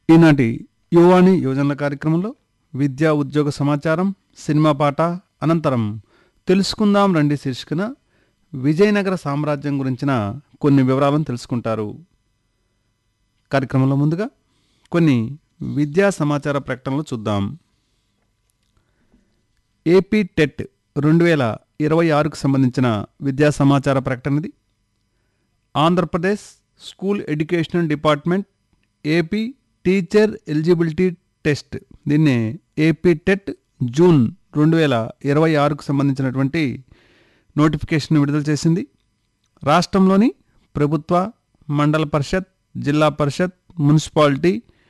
ఈనాటి యువాణి యోజనల కార్యక్రమంలో విద్యా ఉద్యోగ సమాచారం సినిమా పాట అనంతరం తెలుసుకుందాం రండి శీర్షికన విజయనగర సామ్రాజ్యం గురించిన కొన్ని వివరాలను తెలుసుకుంటారు కార్యక్రమంలో ముందుగా కొన్ని విద్యా సమాచార ప్రకటనలు చూద్దాం ఏపీ టెట్ రెండు వేల ఇరవై ఆరుకు సంబంధించిన విద్యా సమాచార ప్రకటన ఇది Andhra Pradesh school educational department AP teacher eligibility test దీన్నే ఏపీ టెట్ జూన్ రెండు వేల ఇరవై ఆరుకు సంబంధించినటువంటి నోటిఫికేషన్ విడుదల చేసింది రాష్ట్రంలోని ప్రభుత్వ మండల పరిషత్ జిల్లా పరిషత్ మున్సిపాలిటీ